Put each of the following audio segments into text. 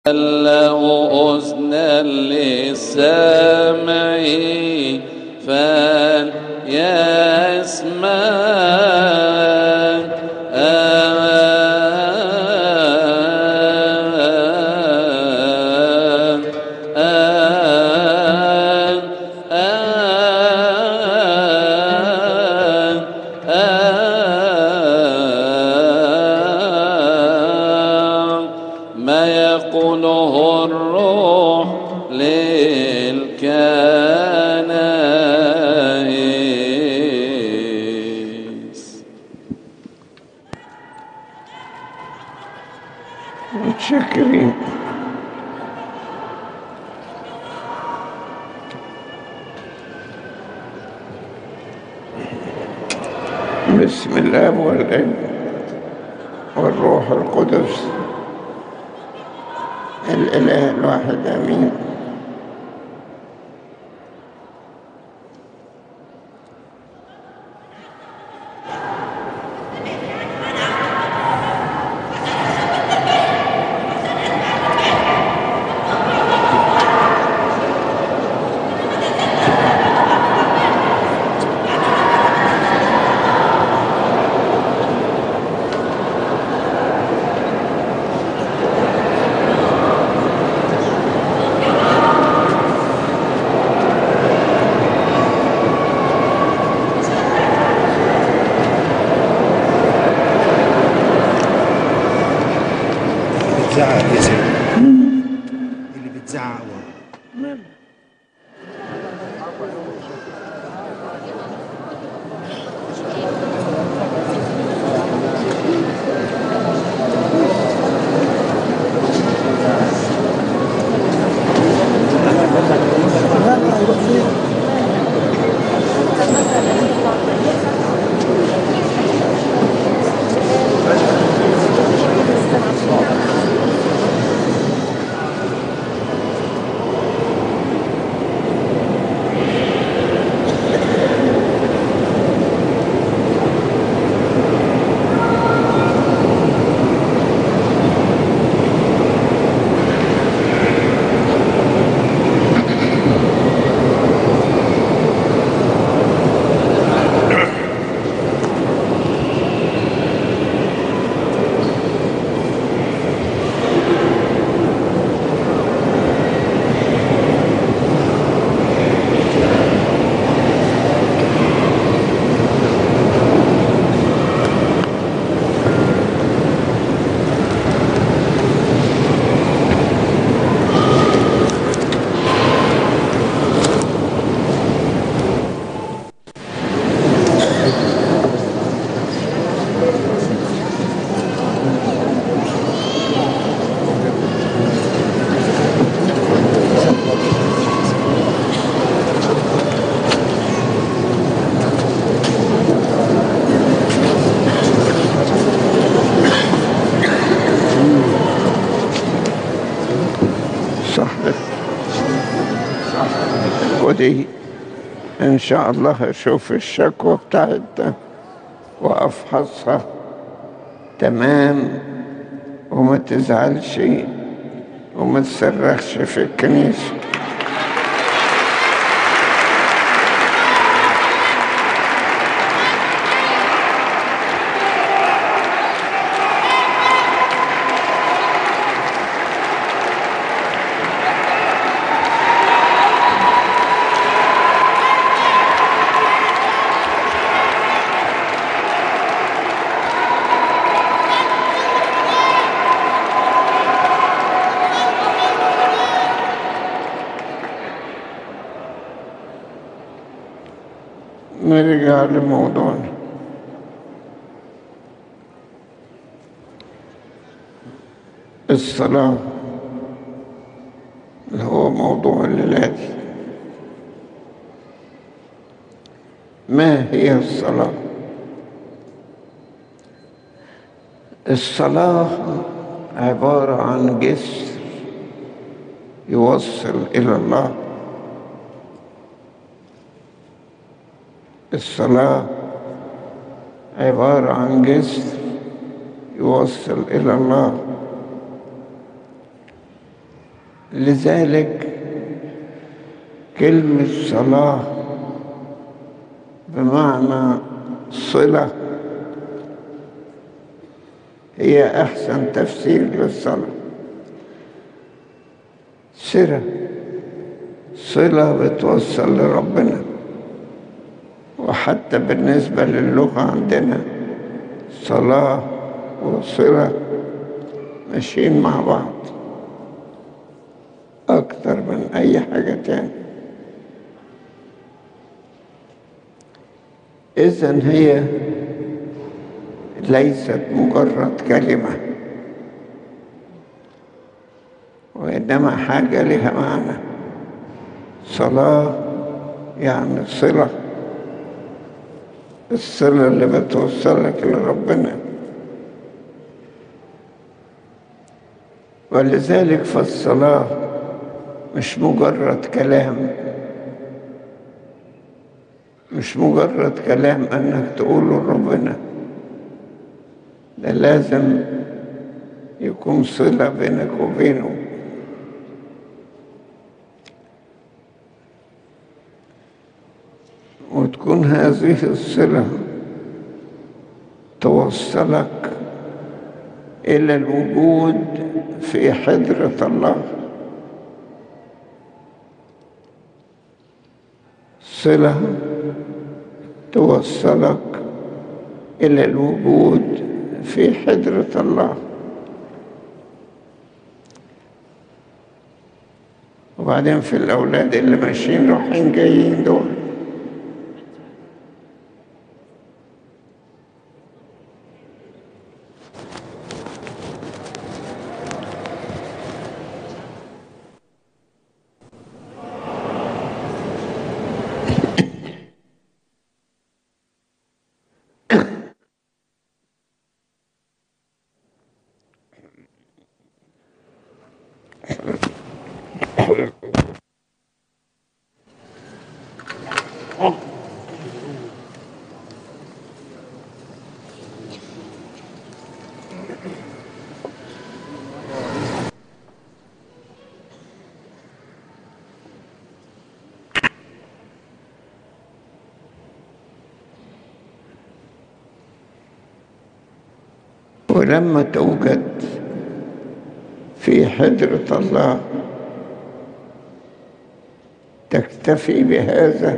له أذنا للسمع فليسمع ما يقوله الروح للكنائس متشكرين بسم الله والابن والروح القدس الاله الواحد امين بتزعق يا سيدي اللي بتزعق ورا صح ودي ان شاء الله اشوف الشكوى بتاعتنا وافحصها تمام وما تزعلش وما تصرخش في الكنيسه نرجع لموضوعنا الصلاة اللي هو موضوع الليلة دي ما هي الصلاة؟ الصلاة عبارة عن جسر يوصل إلى الله الصلاة عبارة عن جسر يوصل إلى الله لذلك كلمة صلاة بمعنى صلة هي أحسن تفسير للصلاة سرة صلة بتوصل لربنا وحتى بالنسبة للغة عندنا صلاة وصلة ماشيين مع بعض أكتر من أي حاجة تاني إذن هي ليست مجرد كلمة وإنما حاجة لها معنى صلاة يعني صلة الصلة اللي بتوصلك لربنا ولذلك فالصلاة مش مجرد كلام مش مجرد كلام انك تقوله لربنا ده لازم يكون صلة بينك وبينه وتكون هذه الصلة توصلك إلى الوجود في حضرة الله صلة توصلك إلى الوجود في حضرة الله وبعدين في الأولاد اللي ماشيين رايحين جايين دول ولما توجد في حضرة الله تكتفي بهذا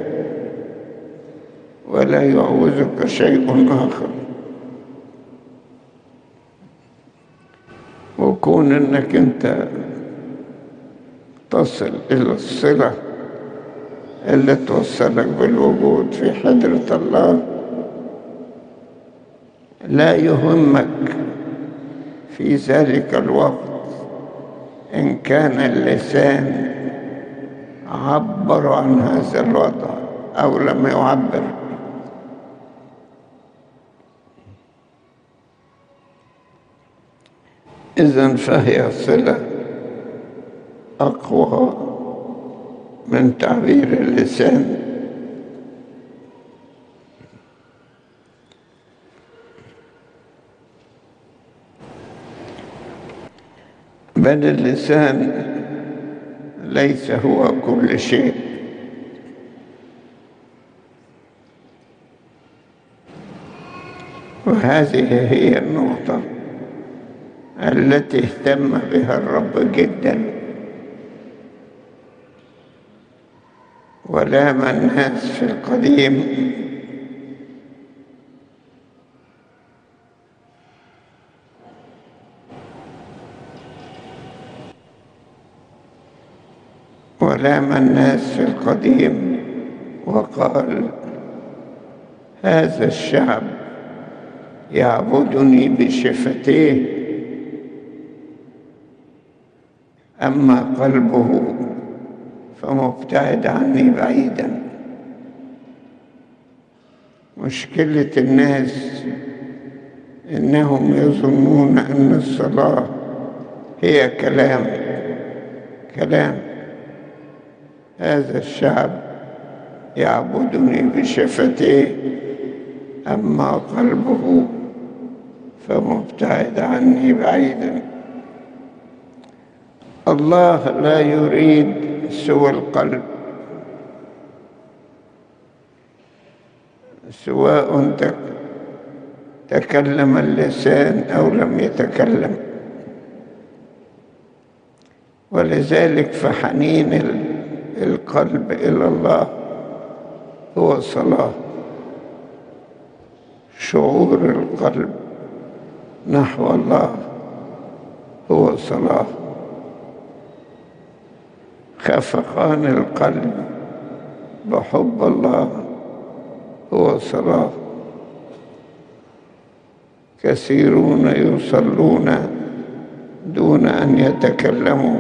ولا يعوزك شيء آخر وكون انك انت تصل الى الصلة اللي توصلك بالوجود في حضرة الله لا يهمك في ذلك الوقت إن كان اللسان عبر عن هذا الوضع أو لم يعبر إذا فهي صلة أقوى من تعبير اللسان بل اللسان ليس هو كل شيء وهذه هي النقطة التي اهتم بها الرب جدا ولام الناس في القديم ولام الناس في القديم وقال هذا الشعب يعبدني بشفتيه أما قلبه فمبتعد عني بعيدا مشكلة الناس إنهم يظنون أن الصلاة هي كلام كلام هذا الشعب يعبدني بشفتيه أما قلبه فمبتعد عني بعيدا الله لا يريد سوى القلب سواء تك تكلم اللسان أو لم يتكلم ولذلك فحنين ال- القلب إلى الله هو صلاة شعور القلب نحو الله هو صلاة خفقان القلب بحب الله هو صلاة كثيرون يصلون دون أن يتكلموا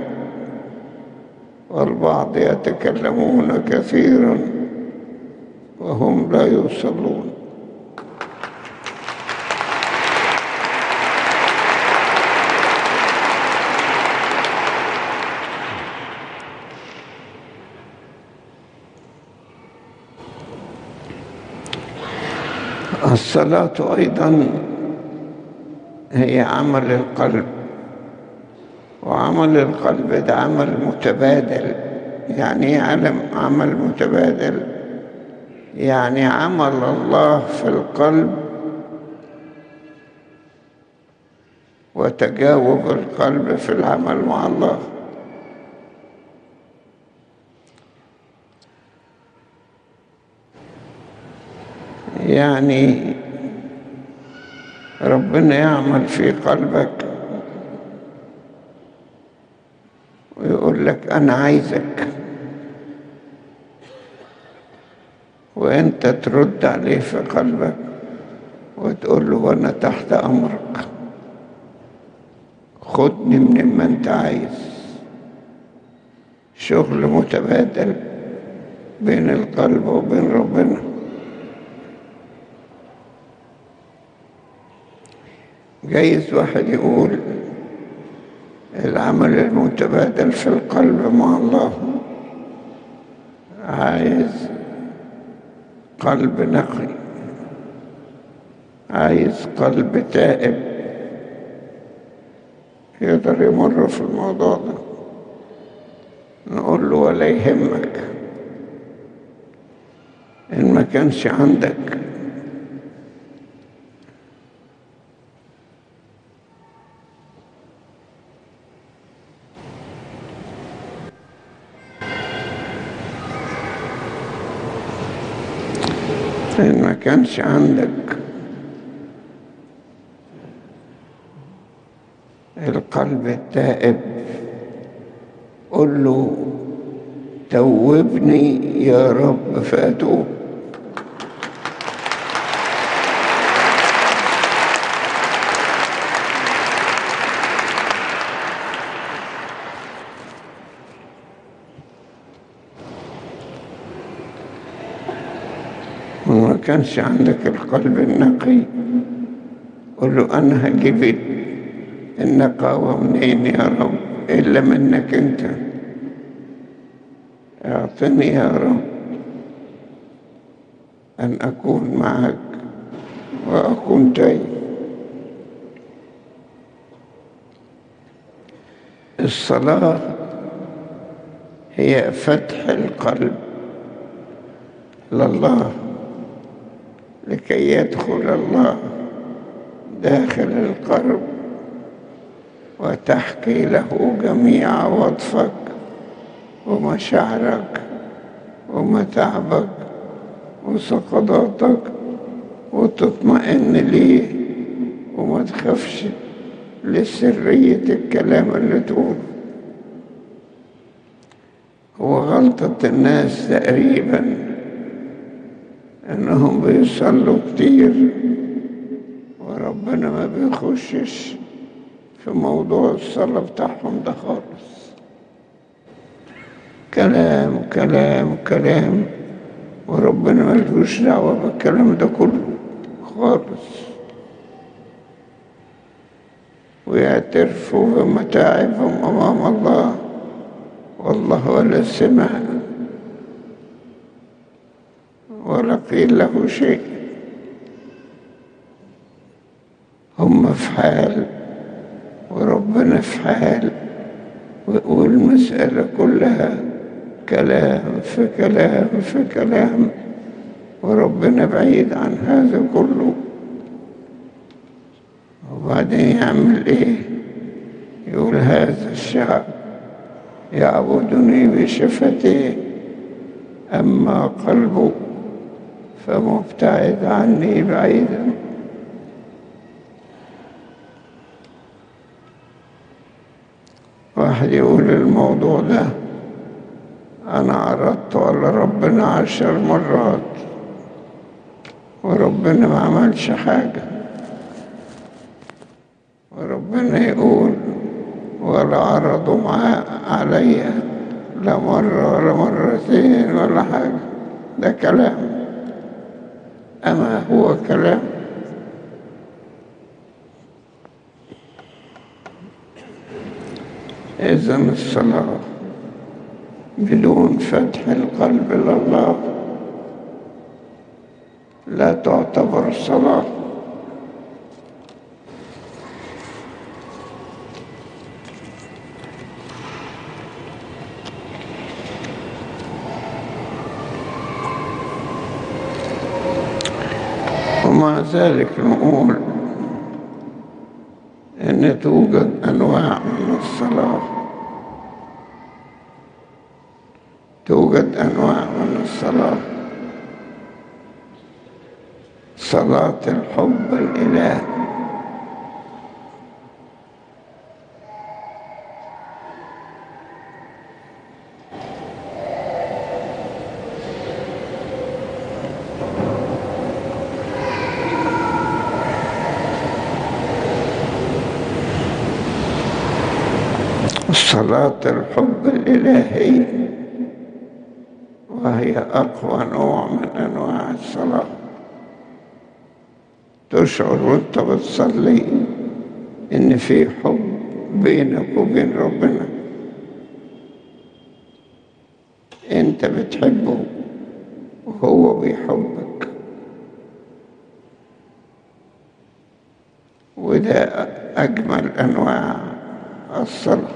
والبعض يتكلمون كثيرا وهم لا يصلون الصلاة أيضا هي عمل القلب وعمل القلب ده عمل متبادل يعني ايه علم عمل متبادل يعني عمل الله في القلب وتجاوب القلب في العمل مع الله يعني ربنا يعمل في قلبك ويقول لك أنا عايزك وأنت ترد عليه في قلبك وتقول له أنا تحت أمرك خدني من ما أنت عايز شغل متبادل بين القلب وبين ربنا جايز واحد يقول العمل المتبادل في القلب مع الله عايز قلب نقي عايز قلب تائب يقدر يمر في الموضوع ده نقول له ولا يهمك إن ما كانش عندك إن ما كانش عندك القلب التائب قل له توبني يا رب فأتوب وما كانش عندك القلب النقي قل له أنا هجيب النقاوة منين يا رب إلا منك أنت اعطني يا رب أن أكون معك وأكون تايب الصلاة هي فتح القلب لله لكي يدخل الله داخل القلب وتحكي له جميع عواطفك ومشاعرك ومتعبك وسقطاتك وتطمئن ليه وما تخافش لسرية الكلام اللي تقوله هو غلطة الناس تقريبا انهم بيصلوا كتير وربنا ما بيخشش في موضوع الصلاة بتاعهم ده خالص كلام كلام كلام وربنا ملوش دعوة بالكلام ده كله خالص ويعترفوا بمتاعبهم أمام الله والله ولا سمع ولا قيل له شيء هم في حال وربنا في حال و- والمسألة كلها كلام في كلام في كلام وربنا بعيد عن هذا كله وبعدين يعمل ايه يقول هذا الشعب يعبدني بشفتيه أما قلبه فمبتعد عني بعيدا واحد يقول الموضوع ده أنا عرضته على ربنا عشر مرات وربنا ما عملش حاجة وربنا يقول ولا عرضوا معاه عليا لا مرة ولا مرتين ولا حاجة ده كلام أما هو كلام إذا الصلاة بدون فتح القلب لله لا تعتبر صلاة ومع ذلك نقول أن توجد أنواع من الصلاة توجد أنواع من الصلاة صلاة الحب الإله صلاة الحب الإلهي وهي أقوى نوع من أنواع الصلاة تشعر وانت بتصلي إن في حب بينك وبين ربنا أنت بتحبه وهو بيحبك وده أجمل أنواع الصلاة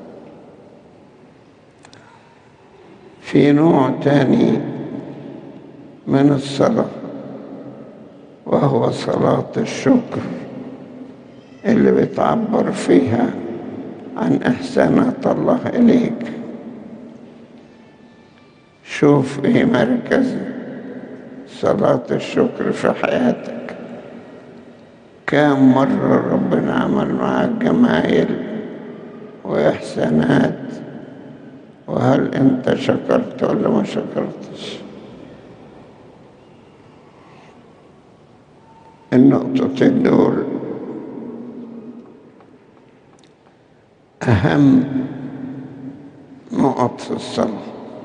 في نوع تاني من الصلاة وهو صلاة الشكر اللي بتعبر فيها عن إحسانات الله إليك شوف إيه مركز صلاة الشكر في حياتك كم مرة ربنا عمل معك جمايل وإحسانات وهل أنت شكرت ولا ما شكرتش النقطتين دول أهم نقط في الصلاة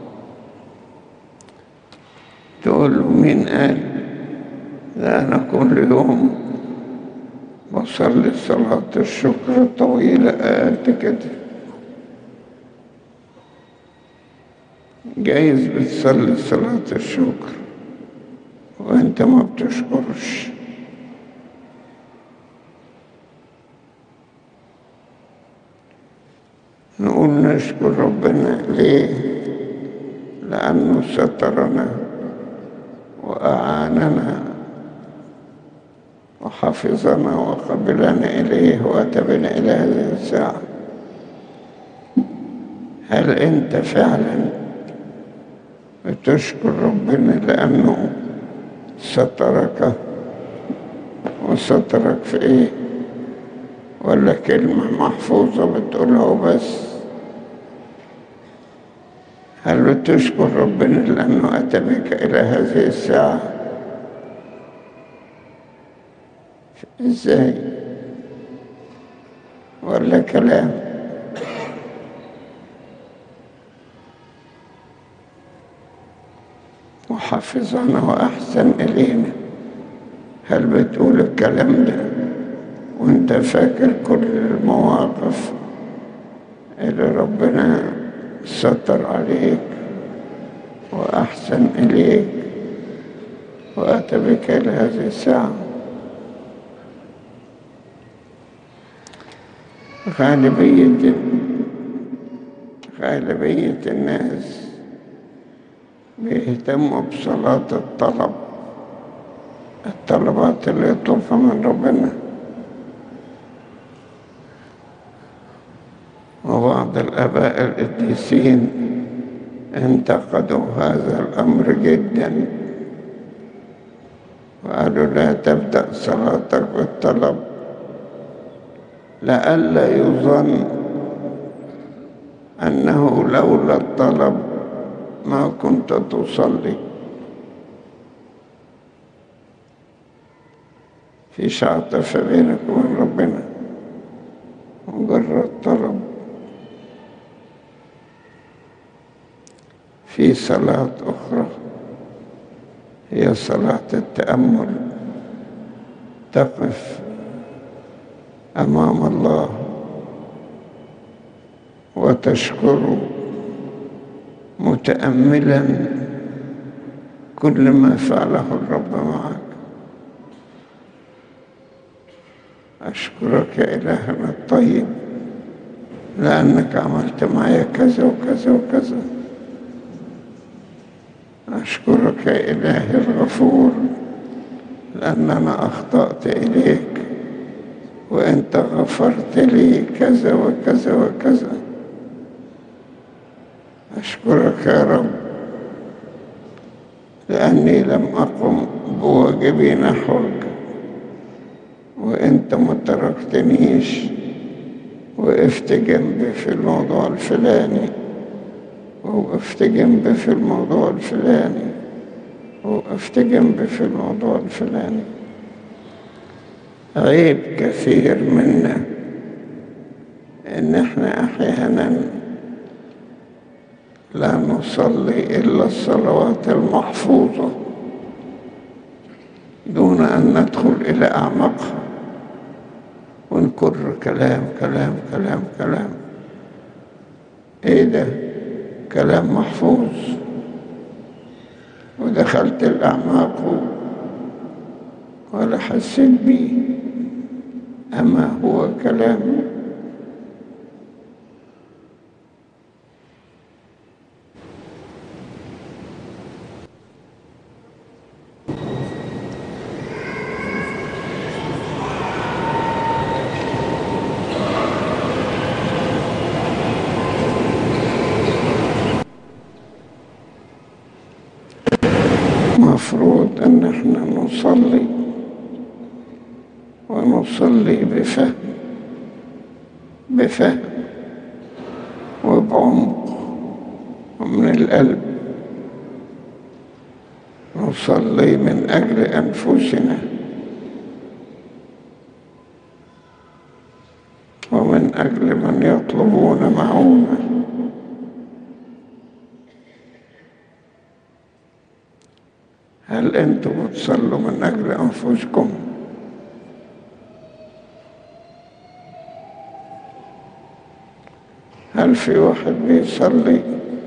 تقول له مين قال لا أنا كل يوم بصلي صلاة الشكر طويلة قد كده جايز بتصلي صلاة الشكر وانت ما بتشكرش نقول نشكر ربنا ليه لأنه سترنا وأعاننا وحفظنا وقبلنا إليه وأتى بنا إلى هذه الساعة هل أنت فعلا بتشكر ربنا لأنه سترك وسترك في إيه ولا كلمة محفوظة بتقولها وبس هل بتشكر ربنا لأنه أتى بك إلى هذه الساعة إزاي ولا كلام وحفظنا وأحسن إلينا هل بتقول الكلام ده وانت فاكر كل المواقف اللي ربنا ستر عليك وأحسن إليك وأتى بك إلى هذه الساعة غالبية غالبية الناس بيهتموا بصلاة الطلب الطلبات اللي يطلبها من ربنا وبعض الآباء القديسين انتقدوا هذا الأمر جدا وقالوا لا تبدأ صلاتك بالطلب لئلا يظن أنه لولا الطلب ما كنت تصلي في عاطفة بينك وبين ربنا مجرد طلب في صلاة أخرى هي صلاة التأمل تقف أمام الله وتشكر متأملا كل ما فعله الرب معك أشكرك يا إلهنا الطيب لأنك عملت معي كذا وكذا وكذا أشكرك يا إلهي الغفور لأننا أخطأت إليك وأنت غفرت لي كذا وكذا وكذا أشكرك يا رب لأني لم أقم بواجبي نحوك وأنت ما تركتنيش وقفت جنبي في الموضوع الفلاني ووقفت جنبي في الموضوع الفلاني ووقفت جنبي في الموضوع الفلاني عيب كثير منا ان احنا احيانا لا نصلي الا الصلوات المحفوظه دون ان ندخل الى اعماقها ونكر كلام كلام كلام كلام ايه ده كلام محفوظ ودخلت الاعماق ولا حسيت بيه أما هو كلام مفروض ان احنا نصلي ونصلي بفهم بفهم وبعمق ومن القلب نصلي من أجل أنفسنا ومن أجل من يطلبون معونة هل أنتم بتصلوا من أجل أنفسكم؟ هل في واحد بيصلي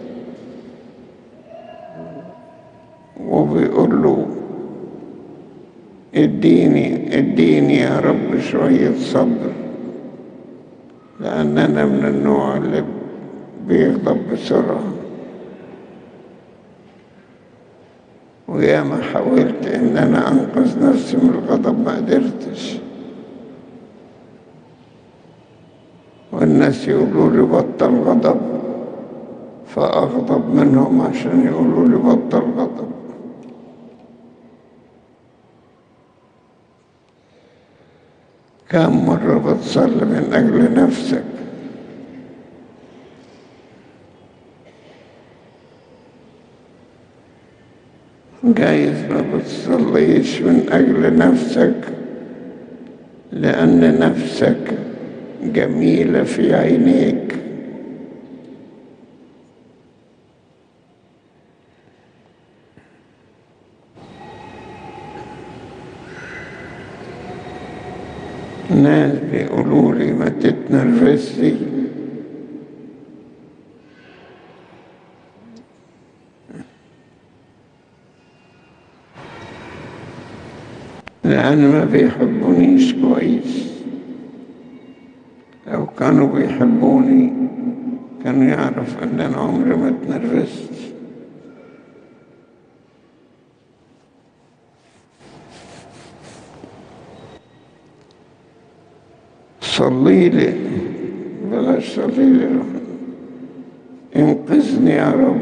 وبيقول له اديني اديني يا رب شوية صبر لأن أنا من النوع اللي بيغضب بسرعة وياما حاولت إن أنا أنقذ نفسي من الغضب ما قدرتش والناس يقولوا لي بطل غضب فأغضب منهم عشان يقولوا لي بطل غضب كم مرة بتصلي من أجل نفسك جايز ما بتصليش من أجل نفسك لأن نفسك جميلة في عينيك ناس بيقولوا لي ما تتنرفزي لأن ما بيحبونيش كويس لو كانوا بيحبوني كان يعرف ان انا عمري ما اتنرفزت صلي لي بلاش صلي لي انقذني يا رب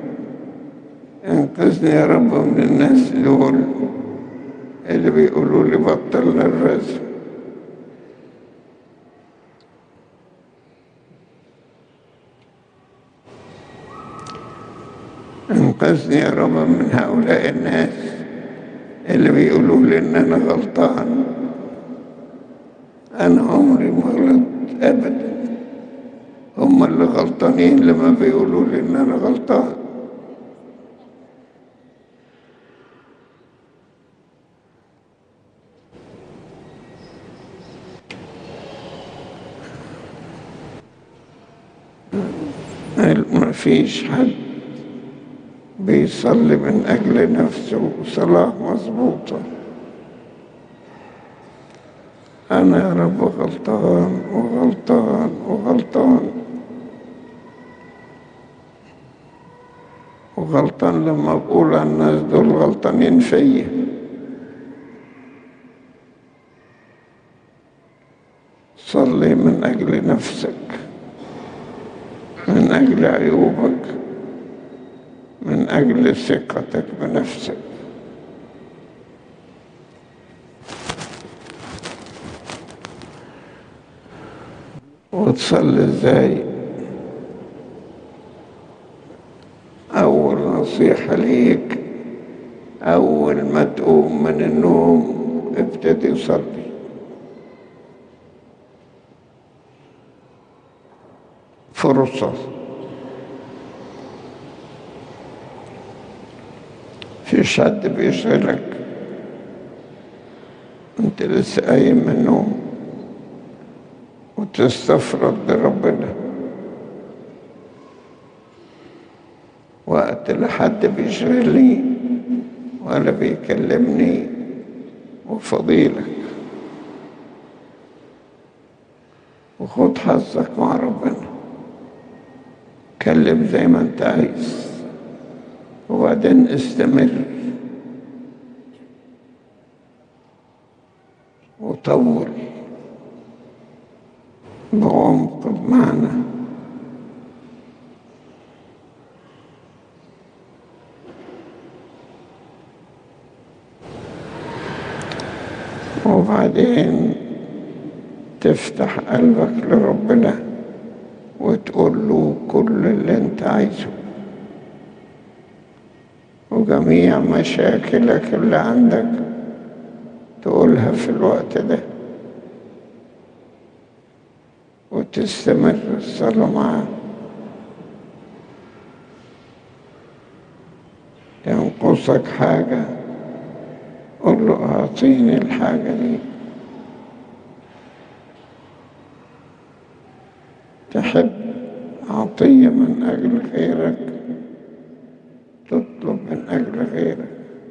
انقذني يا رب من الناس دول اللي بيقولوا لي بطلنا الرسم انقذني يا رب من هؤلاء الناس اللي بيقولوا لي ان انا غلطان انا عمري ما غلطت ابدا هم اللي غلطانين لما بيقولوا لي ان انا غلطان ما فيش حد بيصلي من أجل نفسه صلاة مظبوطة أنا يا رب غلطان وغلطان وغلطان وغلطان لما بقول على الناس دول غلطانين فيا صلي من أجل نفسك من أجل عيوبك من أجل ثقتك بنفسك وتصلي ازاي أول نصيحة ليك أول ما تقوم من النوم ابتدي صلي فرصة فيش حد بيشغلك انت لسه قايم من النوم وتستفرد بربنا وقت لا حد بيشغلني ولا بيكلمني وفضيلك وخد حظك مع ربنا كلم زي ما انت عايز وبعدين استمر وطول بعمق بمعنى وبعدين تفتح قلبك لربنا وتقول له كل اللي انت عايزه وجميع مشاكلك اللي عندك تقولها في الوقت ده وتستمر الصلاة معاه ينقصك حاجة قل له أعطيني الحاجة دي تحب عطية من أجل غيرك تطلب من أجل غيرك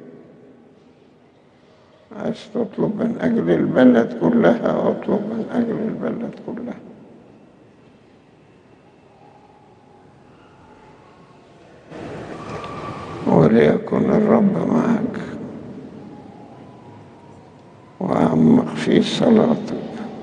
عايز تطلب من أجل البلد كلها اطلب من أجل البلد كلها وليكن الرب معك وأعمق في صلاتك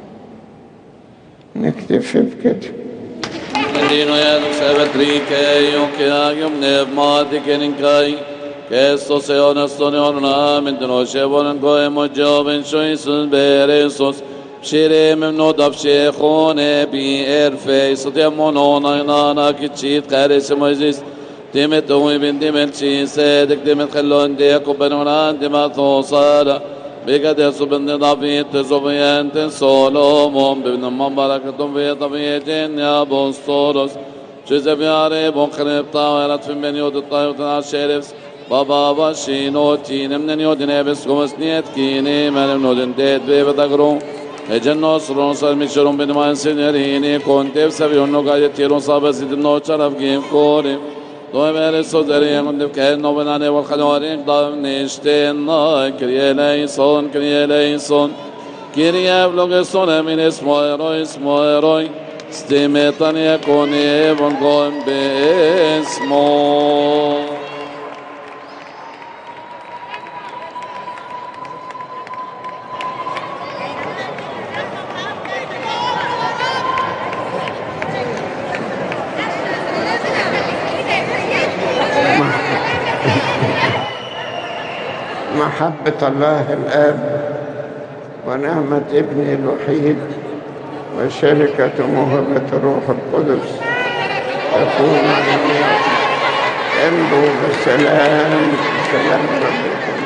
نكتفي بكده Dino jen sevetrike jokiagum nevmatikenin kai. Kesto se oneston orna min dino shevon goe mo joven shoisus beresos. Shire mem no dap shechone bi erfe sotemon ona inana kichit kares mojis. Demet oy bin demet chi sedek demet khallon de kubenon demet thosara. بقد يصبن ضبيت زبيانت سولومون بابن مباركة في طبيعة يا بوستورس جزب ياري بخرب طاولت في من يود الطايوت الشرفس بابا باشينو تين من يود نبس كمس نيت كيني من نودن ديت بيبتقرو Ecen nostro salmicerum beniman sinerini conte savionno gajetiro sabasit no charaf gim kore Doi mere sozeri kunde ke no benane wal khalori dav nishten na kriye leison kriye leison Kyrie vloge son emin esmoeroi esmoeroi استميطا يكون ابن قوم باسمه محبة الله الآب ونعمة ابنه الوحيد وشركة موهبة الروح القدس تكون على امضوا بسلام سلام ربكم